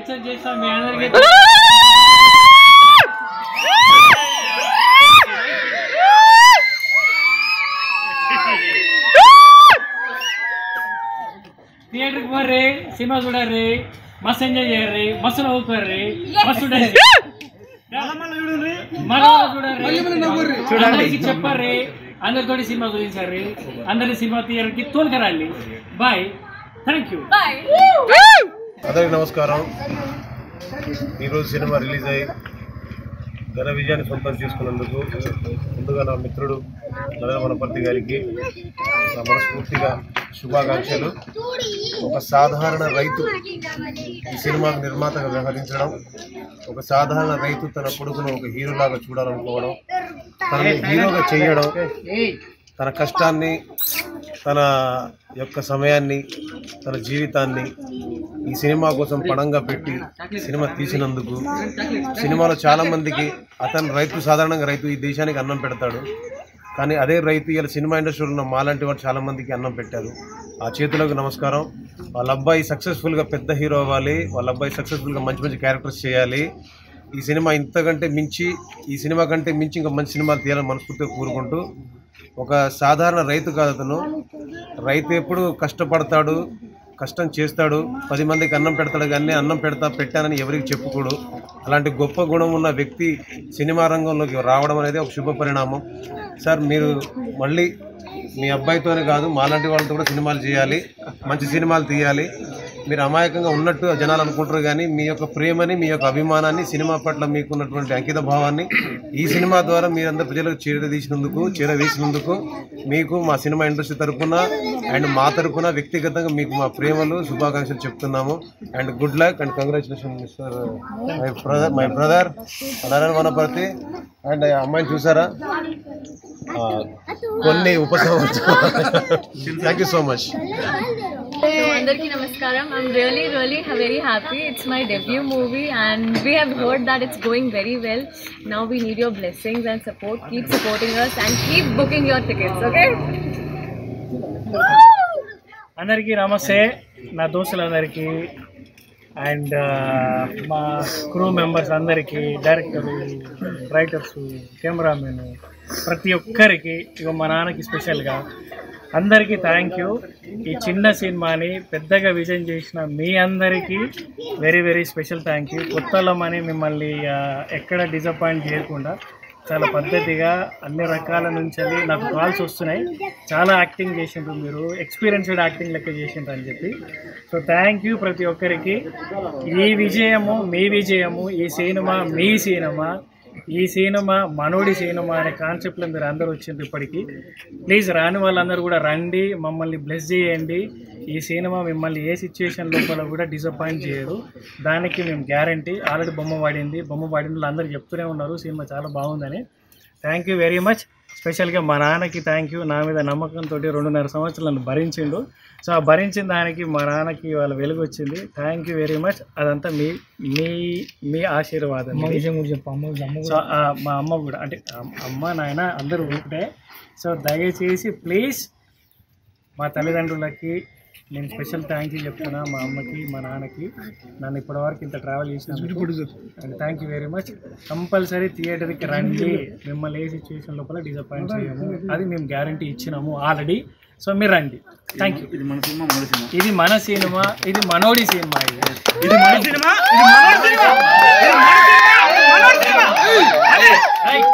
Success చేస్తాం మీ అందరికీ థియేటర్కి పోర్రి సినిమా చూడర్రి మస్తు ఎంజాయ్ చేయర్రి మస్తు నవ్వుకోర్రి మస్తు ఉంటది. మళ్ళా చూడర్రి అందరికీ చెప్పర్రి అందరితోటి సినిమా చూపించారు అందరి సినిమా థియేటర్కి తోలుకరండి బాయ్ థ్యాంక్ యూ అందరికీ నమస్కారం ఈరోజు సినిమా రిలీజ్ అయ్యి ఘన విజయాన్ని సొంతం చేసుకున్నందుకు ముందుగా నా మిత్రుడు నరేంద్ర వనపర్తి గారికి నా మనస్ఫూర్తిగా శుభాకాంక్షలు ఒక సాధారణ రైతు ఈ సినిమాకు నిర్మాతగా వ్యవహరించడం ఒక సాధారణ రైతు తన కొడుకును ఒక హీరోలాగా చూడాలనుకోవడం తనని హీరోగా చేయడం తన కష్టాన్ని తన యొక్క సమయాన్ని తన జీవితాన్ని ఈ సినిమా కోసం పణంగా పెట్టి సినిమా తీసినందుకు సినిమాలో చాలా మందికి అతను రైతు సాధారణంగా రైతు ఈ దేశానికి అన్నం పెడతాడు కానీ అదే రైతు ఇలా సినిమా ఇండస్ట్రీలో ఉన్న మాలాంటి వాడు చాలా మందికి అన్నం పెట్టారు ఆ చేతులకు నమస్కారం వాళ్ళ అబ్బాయి సక్సెస్ఫుల్గా పెద్ద హీరో అవ్వాలి వాళ్ళ అబ్బాయి సక్సెస్ఫుల్గా మంచి మంచి క్యారెక్టర్స్ చేయాలి ఈ సినిమా ఇంతకంటే మించి ఈ సినిమా కంటే మించి ఇంకా మంచి సినిమాలు తీయాలని మనస్ఫూర్తిగా కోరుకుంటూ ఒక సాధారణ రైతు కాదు అతను రైతు ఎప్పుడు కష్టపడతాడు కష్టం చేస్తాడు పది మందికి అన్నం పెడతాడు కానీ అన్నం పెడతా పెట్టానని ఎవరికి చెప్పుకోడు అలాంటి గొప్ప గుణం ఉన్న వ్యక్తి సినిమా రంగంలోకి రావడం అనేది ఒక శుభ పరిణామం సార్ మీరు మళ్ళీ మీ అబ్బాయితోనే కాదు మాలాంటి వాళ్ళతో కూడా సినిమాలు చేయాలి మంచి సినిమాలు తీయాలి మీరు అమాయకంగా ఉన్నట్టు జనాలు అనుకుంటారు కానీ మీ యొక్క ప్రేమని మీ యొక్క అభిమానాన్ని సినిమా పట్ల మీకున్నటువంటి అంకిత భావాన్ని ఈ సినిమా ద్వారా మీరందరూ ప్రజలకు చేరదీసినందుకు చేరవేసినందుకు మీకు మా సినిమా ఇండస్ట్రీ తరపున అండ్ మా తరపున వ్యక్తిగతంగా మీకు మా ప్రేమలు శుభాకాంక్షలు చెప్తున్నాము and good luck and congratulation mister my brother my brother Narayana Wanaparthy and అమ్మాయిని చూసారా ఆ, కొన్ని ఉప thank you so much So, అందరికీ నమస్కారం I'm really really very happy it's my debut movie and we have heard that it's going very well now we need your blessings and support keep supporting us and keep booking your tickets okay అందరికీ నమస్తే నా దోస్తులందరికీ and మా crew members అందరికీ director writers cameramen ప్రతి ఒక్కరికి ఇక మా నాన్నకి స్పెషల్గా అందరికీ థ్యాంక్ యూ ఈ చిన్న సినిమాని పెద్దగా విజయం చేసిన మీ అందరికీ very very special thank you కొత్తలమని మిమ్మల్ని ఆ, ఎక్కడ డిసప్పాయింట్ చేయకుండా చాలా పద్ధతిగా అన్ని రకాల నుంచి నాకు కాల్స్ వస్తున్నాయి చాలా యాక్టింగ్ చేసిండ్రు మీరు ఎక్స్పీరియన్స్డ్ యాక్టింగ్ లెక్క చేసిండ్రు అని చెప్పి సో థ్యాంక్ యూ ప్రతి ఒక్కరికి ఈ విజయము మీ విజయము ఈ సినిమా మీ సినిమా ఈ సినిమా మనోడి సినిమా అనే కాన్సెప్ట్లో మీరు అందరూ వచ్చిండ్రు ఇప్పటికీ ప్లీజ్ రాని వాళ్ళందరూ కూడా రండి మమ్మల్ని బ్లెస్ చేయండి ఈ సినిమా మిమ్మల్ని ఏ సిచ్యువేషన్ లోపల కూడా డిసప్పాయింట్ చేయదు దానికి మేము గ్యారంటీ ఆల్రెడీ బొమ్మ వాడింది బొమ్మ వాడిన వాళ్ళు అందరూ చెప్తూనే ఉన్నారు సినిమా చాలా బాగుందని థ్యాంక్ యూ వెరీ మచ్ స్పెషల్గా మా నాన్నకి థ్యాంక్ యూ నా మీద నమ్మకంతో రెండున్నర సంవత్సరాలను భరించిండు సో ఆ భరించిన దానికి మా నాన్నకి వాళ్ళ వెలుగు వచ్చింది థ్యాంక్ యూ వెరీ మచ్ అదంతా మీ మీ మీ ఆశీర్వాదం ఇది. సో ఆ, మా అమ్మ కూడా అంటే అమ్- అమ్మ నాయన అందరూ ఒకటే సో దయచేసి ప్లీజ్ మా తల్లిదండ్రులకి నేను స్పెషల్ థ్యాంక్ యూ చెప్తున్నా మా అమ్మకి మా నాన్నకి నన్ను ఇప్పటివరకు ఇంత ట్రావెల్ చేసినందుకు and thank you very much compulsory థియేటర్కి రండి మిమ్మల్ని ఏ సిచ్యువేషన్ లోపల డిసప్పాయింట్ చేయము అది మేము గ్యారంటీ ఇచ్చినాము ఆల్రెడీ సో మీరు రండి థ్యాంక్ యూ ఇది మన సినిమా ఇది మన సినిమా ఇది మనోడి సినిమా ఇది ఇది మన సినిమా ఇది మనోడి సినిమా ఇది మన సినిమా రైట్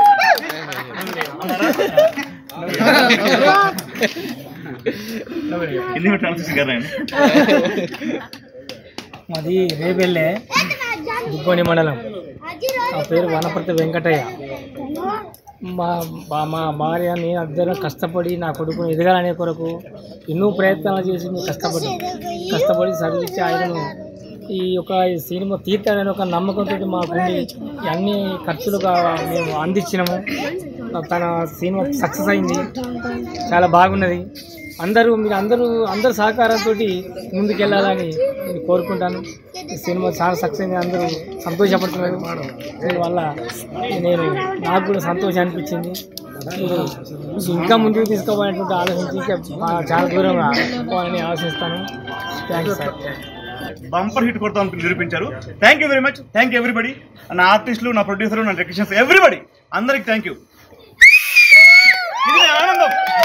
మాది రేపెళ్ళే దుబ్బని మండలం నా పేరు వనపర్తి వెంకటయ్య మా మా మా భార్య నేను అందరం కష్టపడి నా కొడుకుని ఎదగాలనే కొరకు ఎన్నో ప్రయత్నాలు చేసి మేము కష్టపడి కష్టపడి చదివించి ఆయనను ఈ యొక్క ఈ సినిమా తీర్థాలని ఒక నమ్మకంతో మాకుండి అన్ని ఖర్చులుగా మేము అందించినాము తన సినిమా సక్సెస్ అయింది చాలా బాగున్నది అందరూ మీరు అందరూ అందరు సహకారంతో ముందుకెళ్ళాలని నేను కోరుకుంటాను ఈ సినిమా చాలా సక్సెస్ అయింది అందరూ సంతోషపడుతున్నారు దీనివల్ల నేను నాకు కూడా సంతోషం అనిపించింది మీరు ఇంకా ముందుకు తీసుకోవాలనేటువంటి ఆలోచించి ఇంకా చాలా దూరం పోవాలని ఆలోచిస్తాను thank you sir bumper hit కొడతామని నిరూపించారు thank you very much thank you everybody నా ఆర్టిస్టులు నా ప్రొడ్యూసర్ నా టెక్నీషియన్స్ ఎవ్రీబడి అందరికి థ్యాంక్ యూ ఇది నా ఆనందం